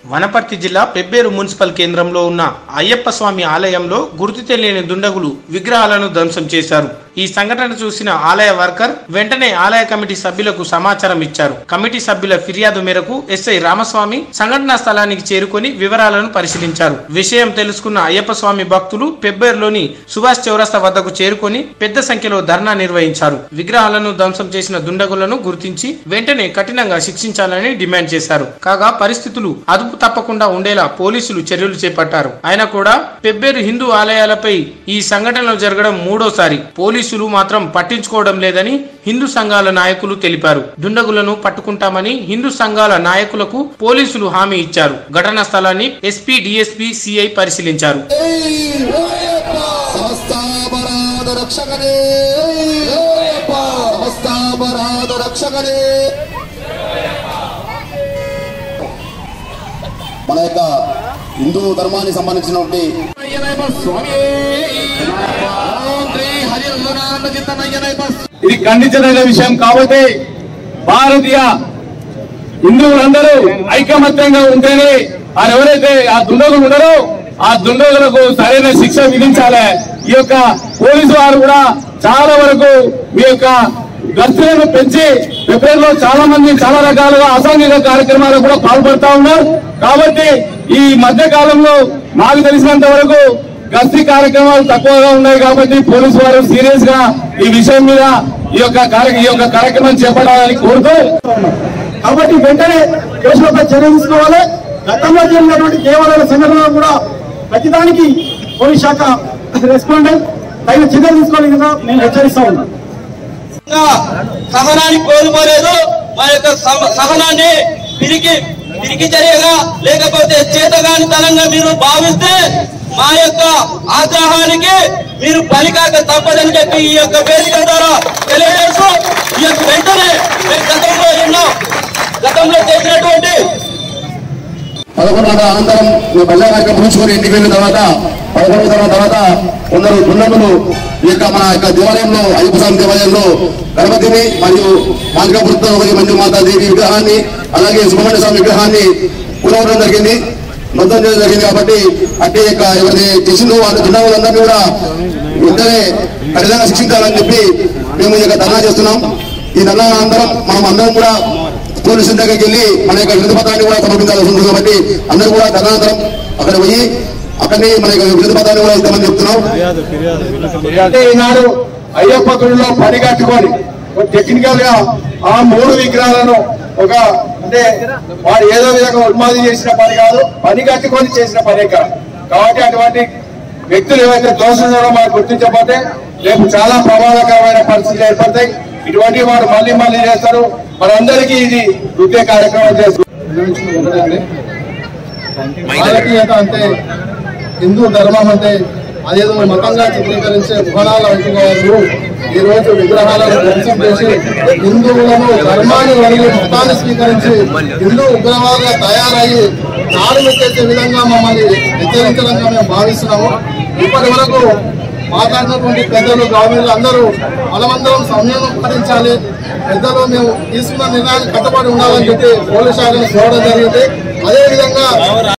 వనపర్తి జిల్లా పెబ్బేరు మున్సిపల్ కేంద్రంలో ఉన్న అయ్యప్ప స్వామి ఆలయంలో గుర్తు తెలియని దుండగులు విగ్రహాలను ధ్వంసం చేశారు ఈ సంఘటన చూసిన ఆలయ వర్కర్ వెంటనే ఆలయ కమిటీ సభ్యులకు సమాచారం ఇచ్చారు కమిటీ సభ్యుల ఫిర్యాదు మేరకు ఎస్ఐ రామస్వామి సంఘటనా స్థలానికి చేరుకొని వివరాలను పరిశీలించారు విషయం తెలుసుకున్న అయ్యప్ప స్వామి భక్తులు పెబ్బేరులోని సుభాష్ చౌరస్తా వద్దకు చేరుకొని పెద్ద సంఖ్యలో ధర్నా నిర్వహించారు విగ్రహాలను ధ్వంసం చేసిన దుండగులను గుర్తించి వెంటనే కఠినంగా శిక్షించాలని డిమాండ్ చేశారు కాగా పరిస్థితులు అదుపు తప్పకుండా ఉండేలా పోలీసులు చర్యలు చేపట్టారు ఆయన కూడా పెబ్బేరు హిందూ ఆలయాలపై ఈ సంఘటనలు జరగడం మూడోసారి పోలీసులు మాత్రం పట్టించుకోవడం లేదని హిందూ సంఘాల నాయకులు తెలిపారు దుండగులను పట్టుకుంటామని హిందూ సంఘాల నాయకులకు పోలీసులు హామీ ఇచ్చారు ఘటనా స్థలాన్ని ఎస్పీ డిఎస్పీ సిఐ పరిశీలించారు సమస్తాపరాధ రక్షకనే సమస్తాపరాధ రక్షకనే మన యొక్క హిందూ ధర్మానికి సంబంధించినటువంటి ఇది ఖండించదగిన విషయం కాబట్టి భారతీయ హిందువులందరూ ఐకమత్యంగా ఉంటేనే ఆ ఎవరైతే ఆ దుండగులు ఉన్నారో ఆ దుండగులకు సరైన శిక్ష విధించాలి ఈ యొక్క పోలీసు వారు కూడా చాలా వరకు మీ యొక్క గస్తులను పెంచి ఫిబ్రవరిలో చాలా మంది చాలా రకాలుగా అసాంఘిక కార్యక్రమాలకు కూడా పాల్పడతా ఉన్నారు కాబట్టి ఈ మధ్య కాలంలో నాకు తెలిసినంత వరకు గస్తీ కార్యక్రమాలు తక్కువగా ఉన్నాయి కాబట్టి పోలీసు వారు సీరియస్ గా ఈ విషయం మీద ఈ యొక్క కార్య- ఈ యొక్క కార్యక్రమం చేపట్టాలని కోరుతూ కాబట్టి వెంటనే కేసులపై చర్య తీసుకోవాలి గతంలో జరిగినటువంటి దేవాలయాల సంఘటనలు కూడా ప్రతిదానికి పోలీస్ శాఖ రెస్పాండ్ అయి తగిన చర్యలు తీసుకోవాలని కూడా నేను హెచ్చరిస్తా ఉన్నాను సహనాన్ని కోల్పోలేదు మా యొక్క సమ- సహనాన్ని పిరికి పిరికి చర్యగా లేకపోతే చేతగాని తనంగా మీరు భావిస్తే మా యొక్క ఆగ్రహానికి మీరు పలికాక తప్పదని చెప్పి ఈ యొక్క వేదిక ద్వారా తెలియజేస్తూ ఈ యొక్క వెంటనే మేము గతంలో ఎన్నో గతంలో చేసినటువంటి పదకొండు గంటల అనంతరం మీ బల్లాగా ముగించుకొని ఇంటికి వెళ్ళిన తర్వాత పదకొండు గంటల తర్వాత కొందరు దుండగులు ఈ యొక్క మన యొక్క దేవాలయంలో అయ్యప్ప స్వామి దేవాలయంలో గణపతిని మరియు మాంగపురంతో ఒక మంజు మాతాదేవి విగ్రహాన్ని అలాగే సుబ్రహ్మణ్య స్వామి విగ్రహాన్ని కూలవడం జరిగింది మొత్తం చేయడం జరిగింది కాబట్టి అట్టి యొక్క ఎవరి చేసిందో వాళ్ళ దుండగులందరినీ కూడా వెంటనే కఠినంగా శిక్షించాలని చెప్పి మేము ఈ యొక్క ధర్నా చేస్తున్నాం ఈ ధర్నా అనంతరం మనం అందరం కూడా పోలీసుల దగ్గరికి వెళ్ళి మన యొక్క విరుద్ధ పత్రాన్ని కూడా సమర్పించాల్సి ఉంటుంది కాబట్టి అందరూ కూడా ధర్నాంతరం అక్కడ పోయి అక్కడనే మన యొక్క విరుద్ధ పత్రాన్ని కూడా ఇస్తామని చెప్తున్నాం అంటే ఈనాడు అయ్యప్ప గుడిలో పని కట్టుకొని టెక్నికల్ గా ఆ మూడు విగ్రహాలను ఒక అంటే వాడు ఏదో విధంగా ఉన్మాది చేసిన పని కాదు పని కట్టుకొని చేసిన పనే కాదు కాబట్టి అటువంటి వ్యక్తులు ఏవైతే దోషున్నారో మనకు గుర్తించకపోతే రేపు చాలా ప్రమాదకరమైన పరిస్థితులు ఏర్పడతాయి ఇటువంటి వారు మళ్ళీ మళ్ళీ చేస్తారు మనందరికీ ఇది వృత్తి కార్యక్రమం చేస్తారు భారతీయత అంటే హిందూ ధర్మం అంటే అదేదో మతంగా చిత్రీకరించే పురాణాల వంటి వాళ్ళు ఈ రోజు విగ్రహాలను ధ్వంసం చేసి హిందువులను ధర్మాన్ని వదిలి మతాన్ని స్వీకరించి హిందూ ఉగ్రవాదులుగా తయారయ్యి నాడులు చేసే విధంగా మమ్మల్ని హెచ్చరించడంగా మేము భావిస్తున్నాము ఇప్పటి వరకు మాట్లాడినటువంటి పెద్దలు గవర్నమెంట్ అందరూ మనమందరం సంయమనం పాటించాలి పెద్దలు మేము తీసుకున్న నిర్ణయానికి కట్టుబడి ఉండాలని చెప్పి పోలీస్ శాఖను చూడడం జరిగింది అదేవిధంగా